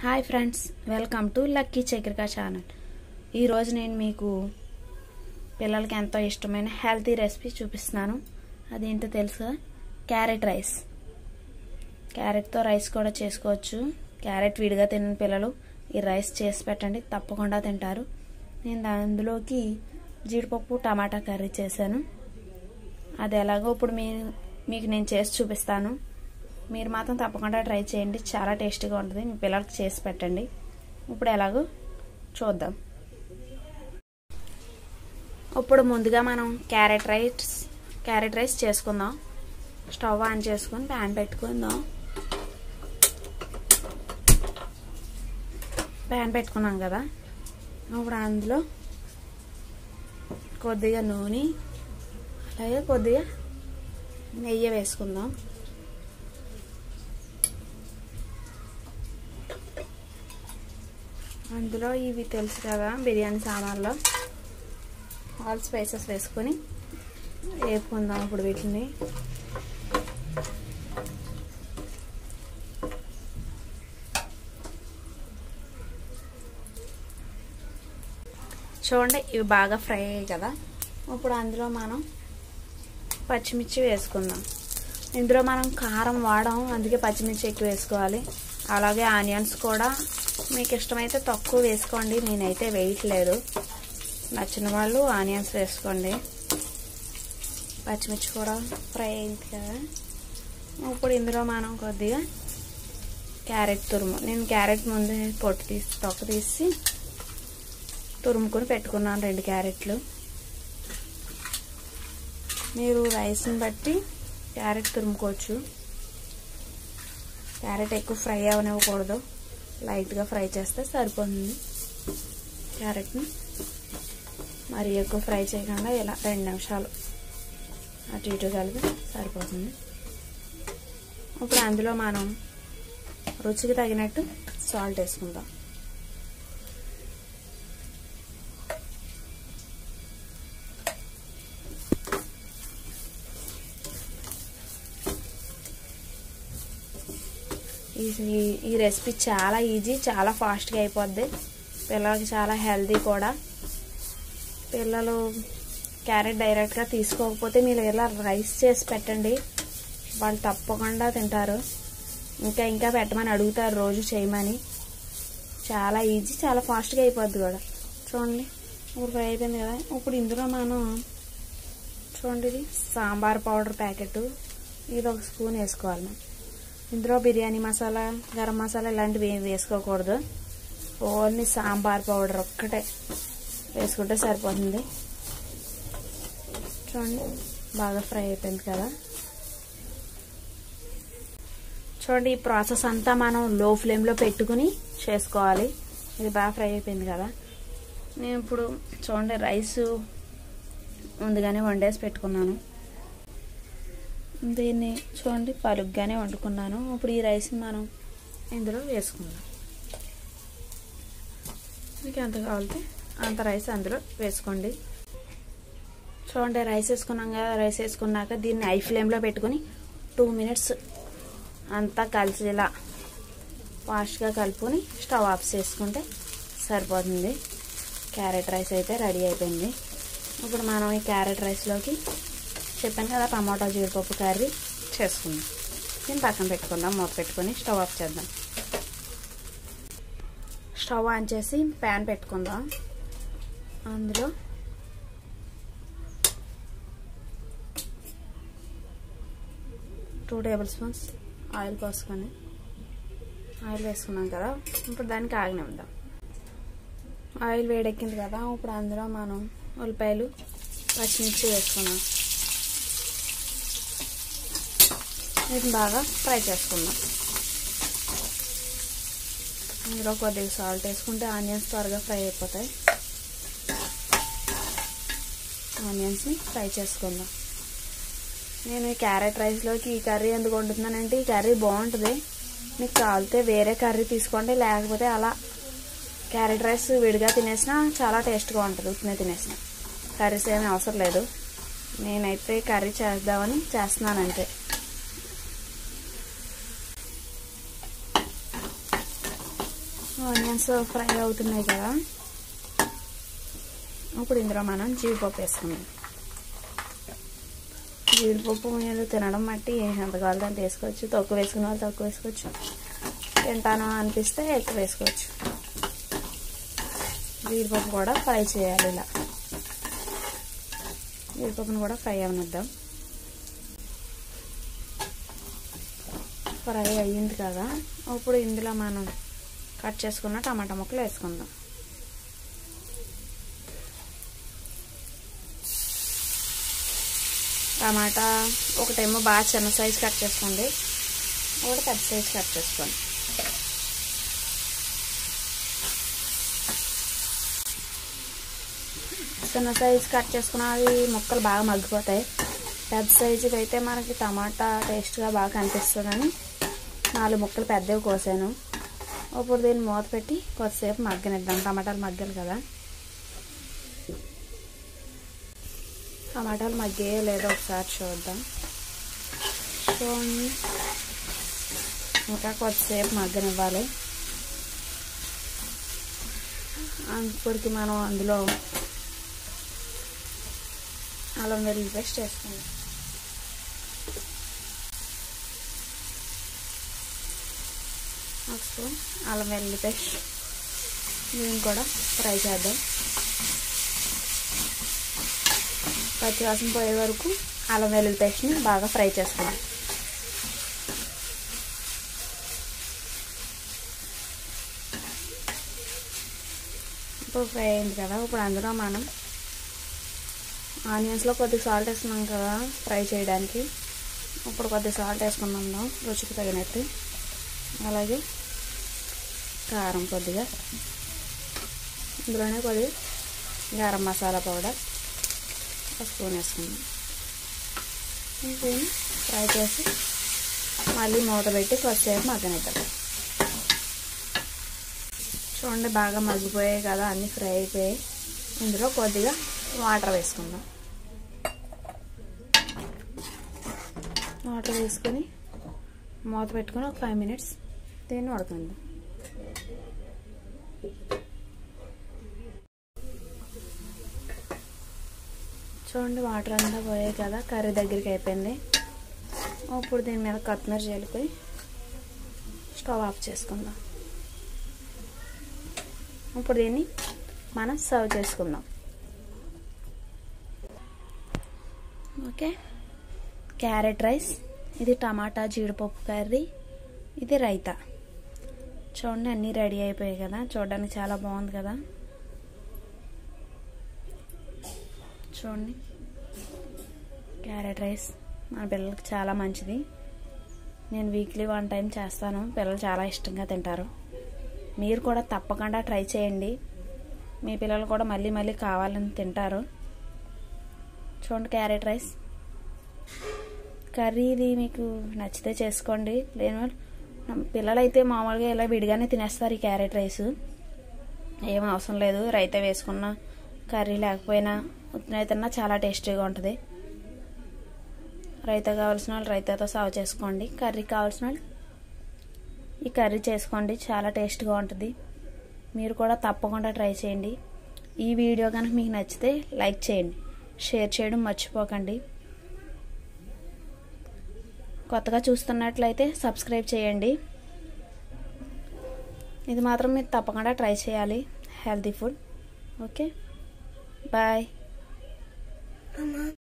hi friends welcome to lucky Chakrika channel ఈరోజు నేను మీకు పిల్లలకి ఎంతో ఇష్టమైన హెల్తీ రెసిపీ చూపిస్తున్నాను అదేంటో తెలుసు కదా క్యారెట్ రైస్ క్యారెట్తో రైస్ కూడా చేసుకోవచ్చు క్యారెట్ విడిగా తిన్న పిల్లలు ఈ రైస్ చేసి పెట్టండి తప్పకుండా తింటారు నేను అందులోకి జీడిపప్పు టమాటా కర్రీ చేశాను అది ఎలాగో ఇప్పుడు మీ మీకు నేను చేసి చూపిస్తాను మీరు మాత్రం తప్పకుండా ట్రై చేయండి చాలా టేస్టీగా ఉంటుంది మీ పిల్లలకి చేసి పెట్టండి ఇప్పుడు ఎలాగో చూద్దాం ఇప్పుడు ముందుగా మనం క్యారెట్ రైస్ క్యారెట్ రైస్ చేసుకుందాం స్టవ్ ఆన్ చేసుకొని ప్యాన్ పెట్టుకుందాం ప్యాన్ పెట్టుకున్నాం కదా ఇప్పుడు అందులో కొద్దిగా నూనె అలాగే కొద్దిగా నెయ్యి వేసుకుందాం అందులో ఇవి తెలుసు కదా బిర్యానీ సామాన్లో ఆల్ స్పైసెస్ వేసుకొని వేపుకుందాం ఇప్పుడు వీటిని చూడండి ఇవి బాగా ఫ్రై అయ్యాయి కదా ఇప్పుడు అందులో మనం పచ్చిమిర్చి వేసుకుందాం ఇందులో మనం కారం వాడాం అందుకే పచ్చిమిర్చి ఎక్కువ వేసుకోవాలి అలాగే ఆనియన్స్ కూడా మీకు ఇష్టమైతే తక్కువ వేసుకోండి నేనైతే వేయట్లేదు నచ్చిన వాళ్ళు ఆనియన్స్ వేసుకోండి పచ్చిమిర్చి కూడా ఫ్రై అయింది కదా ఇప్పుడు ఇందులో మనం కొద్దిగా క్యారెట్ తురుము నేను క్యారెట్ ముందే పొట్టు తీసి తొక్క తీసి తురుముకొని పెట్టుకున్నాను రెండు క్యారెట్లు మీరు రైస్ని బట్టి క్యారెట్ తురుముకోవచ్చు క్యారెట్ ఎక్కువ ఫ్రై అవనివ్వకూడదు లైట్గా ఫ్రై చేస్తే సరిపోతుంది క్యారెట్ని మరి ఎక్కువ ఫ్రై చేయకుండా ఇలా రెండు నిమిషాలు అటు ఇటు కలిపి సరిపోతుంది ఇప్పుడు అందులో మనం రుచికి తగినట్టు సాల్ట్ వేసుకుందాం ఈ ఈ రెసిపీ చాలా ఈజీ చాలా ఫాస్ట్గా అయిపోద్ది పిల్లలకి చాలా హెల్తీ కూడా పిల్లలు క్యారెట్ డైరెక్ట్గా తీసుకోకపోతే మీరు ఇలా రైస్ చేసి పెట్టండి వాళ్ళు తప్పకుండా తింటారు ఇంకా ఇంకా పెట్టమని అడుగుతారు రోజు చేయమని చాలా ఈజీ చాలా ఫాస్ట్గా అయిపోద్ది కూడా చూడండి ఇప్పుడు ఫ్రై అయిపోయింది కదా ఇప్పుడు ఇందులో మనం చూడండి ఇది సాంబార్ పౌడర్ ప్యాకెట్ ఇది ఒక స్పూన్ వేసుకోవాలి మనం ఇందులో బిర్యానీ మసాలా గరం మసాలా ఇలాంటివి ఏం వేసుకోకూడదు ఓన్లీ సాంబార్ పౌడర్ ఒక్కటే వేసుకుంటే సరిపోతుంది చూడండి బాగా ఫ్రై అయిపోయింది కదా చూడండి ఈ ప్రాసెస్ అంతా మనం లో ఫ్లేమ్లో పెట్టుకుని చేసుకోవాలి ఇది బాగా ఫ్రై అయిపోయింది కదా నేను ఇప్పుడు చూడండి రైస్ ముందుగానే వండేసి పెట్టుకున్నాను దీన్ని చూడండి పలుగ్గానే వండుకున్నాను ఇప్పుడు ఈ రైస్ని మనం ఇందులో వేసుకుందాం మీకు ఎంత కావాలంటే అంత రైస్ అందులో వేసుకోండి చూడండి రైస్ వేసుకున్నాం కదా రైస్ వేసుకున్నాక దీన్ని ఐ ఫ్లేమ్లో పెట్టుకొని టూ మినిట్స్ అంతా కలిసేలా ఫాస్ట్గా కలుపుకొని స్టవ్ ఆఫ్ చేసుకుంటే సరిపోతుంది క్యారెట్ రైస్ అయితే రెడీ అయిపోయింది ఇప్పుడు మనం ఈ క్యారెట్ రైస్లోకి చెప్పాను కదా టమాటా జీడిపప్పు కర్రీ చేసుకుందాం దీన్ని పక్కన పెట్టుకుందాం మూత పెట్టుకొని స్టవ్ ఆఫ్ చేద్దాం స్టవ్ ఆన్ చేసి ప్యాన్ పెట్టుకుందాం అందులో టూ టేబుల్ స్పూన్స్ ఆయిల్ పోసుకొని ఆయిల్ వేసుకున్నాం కదా ఇప్పుడు దానికి ఆగనిద్దాం ఆయిల్ వేడెక్కింది కదా ఇప్పుడు అందులో మనం ఉల్లిపాయలు పచ్చిమిర్చి వేసుకున్నాం వీటిని బాగా ఫ్రై చేసుకుందాం ఇందులో కొద్దిగా సాల్ట్ వేసుకుంటే ఆనియన్స్ త్వరగా ఫ్రై అయిపోతాయి ఆనియన్స్ని ఫ్రై చేసుకుందాం నేను ఈ క్యారెట్ రైస్లోకి ఈ కర్రీ ఎందుకు వండుతున్నానంటే ఈ కర్రీ బాగుంటుంది మీకు కావాలితే వేరే కర్రీ తీసుకోండి లేకపోతే అలా క్యారెట్ రైస్ విడిగా తినేసినా చాలా టేస్ట్గా ఉంటుంది ఉత్తినే తినేసిన కర్రీస్ ఏమీ అవసరం లేదు నేనైతే కర్రీ చేద్దామని చేస్తున్నాను అంతే ఆనియన్స్ ఫ్రై అవుతున్నాయి కదా ఇప్పుడు ఇందులో మనం జీడిపప్పు వేసుకుందాం జీడిపప్పు మీరు తినడం బట్టి ఎంత కావాలో అంత వేసుకోవచ్చు తక్కువ వేసుకున్న వాళ్ళు తక్కువ వేసుకోవచ్చు తింటాను అనిపిస్తే ఎక్కువ వేసుకోవచ్చు జీడిపప్పు కూడా ఫ్రై చేయాలి ఇలా జీడిపప్పును కూడా ఫ్రై అవనిద్దాం ఫ్రై అయ్యింది కదా ఇప్పుడు ఇందులో మనం కట్ చేసుకున్న టమాటా ముక్కలు వేసుకుందాం టమాటా ఒకటేమో బాగా చిన్న సైజు కట్ చేసుకోండి ఒకటి పెద్ద సైజు కట్ చేసుకోండి చిన్న సైజు కట్ చేసుకున్నవి ముక్కలు బాగా మగ్గిపోతాయి పెద్ద సైజుకి అయితే మనకి టమాటా టేస్ట్గా బాగా కనిపిస్తుందని నాలుగు ముక్కలు పెద్దవి కోసాను ఇప్పుడు దీన్ని మూత పెట్టి కొద్దిసేపు మగ్గనిద్దాం టమాటాలు మగ్గాలి కదా టమాటాలు మగ్గాయో లేదో ఒకసారి చూద్దాం చూడండి ఇంకా కొద్దిసేపు మగ్గనివ్వాలి ఇప్పటికి మనం అందులో అల్లం వెల్లుల్లి పేస్ట్ వేసుకుందాం ఒక స్పూన్ అల్లం వెల్లుల్లి పేస్ట్ దీన్ని కూడా ఫ్రై చేద్దాం పచ్చివాసన పోయే వరకు అల్లం వెల్లుల్లి పేస్ట్ని బాగా ఫ్రై చేసుకుందాం ఇప్పుడు ఫ్రై అయింది కదా ఇప్పుడు అందులో మనం ఆనియన్స్లో కొద్దిగా సాల్ట్ వేస్తున్నాం కదా ఫ్రై చేయడానికి ఇప్పుడు కొద్దిగా సాల్ట్ వేసుకున్నాం రుచికి తగినట్టు అలాగే కారం కొద్దిగా ఇందులోనే కొద్దిగా గరం మసాలా పౌడర్ ఒక స్పూన్ వేసుకుందాం దీన్ని ఫ్రై చేసి మళ్ళీ మూత పెట్టి కొద్దిసేపు మగ్గనిద్దాం చూడండి బాగా మగ్గిపోయాయి కదా అన్నీ ఫ్రై అయిపోయాయి ఇందులో కొద్దిగా వాటర్ వేసుకుందాం వాటర్ వేసుకొని మూత పెట్టుకొని ఒక ఫైవ్ మినిట్స్ దీన్ని ఉడకండి చూడండి వాటర్ అంతా పోయాయి కదా కర్రీ దగ్గరికి అయిపోయింది ఇప్పుడు దీని మీద కొత్తిమీర చల్లుకొని స్టవ్ ఆఫ్ చేసుకుందాం ఇప్పుడు దీన్ని మనం సర్వ్ చేసుకుందాం ఓకే క్యారెట్ రైస్ ఇది టమాటా జీడిపప్పు కర్రీ ఇది రైతా చూడండి అన్నీ రెడీ అయిపోయాయి కదా చూడడానికి చాలా బాగుంది కదా చూడండి క్యారెట్ రైస్ మన పిల్లలకి చాలా మంచిది నేను వీక్లీ వన్ టైం చేస్తాను పిల్లలు చాలా ఇష్టంగా తింటారు మీరు కూడా తప్పకుండా ట్రై చేయండి మీ పిల్లలు కూడా మళ్ళీ మళ్ళీ కావాలని తింటారు చూడండి క్యారెట్ రైస్ కర్రీ ఇది మీకు నచ్చితే చేసుకోండి లేని పిల్లలైతే మామూలుగా ఇలా విడిగానే తినేస్తారు ఈ క్యారెట్ రైస్ ఏం అవసరం లేదు రైతా వేసుకున్న కర్రీ లేకపోయినా ఉత్తిన తిన్నా చాలా టేస్టీగా ఉంటుంది రైతా కావాల్సిన వాళ్ళు రైతాతో సర్వ్ చేసుకోండి కర్రీ కావాల్సిన వాళ్ళు ఈ కర్రీ చేసుకోండి చాలా టేస్ట్గా ఉంటుంది మీరు కూడా తప్పకుండా ట్రై చేయండి ఈ వీడియో కనుక మీకు నచ్చితే లైక్ చేయండి షేర్ చేయడం మర్చిపోకండి కొత్తగా చూస్తున్నట్లయితే సబ్స్క్రైబ్ చేయండి ఇది మాత్రం మీరు తప్పకుండా ట్రై చేయాలి హెల్తీ ఫుడ్ ఓకే బాయ్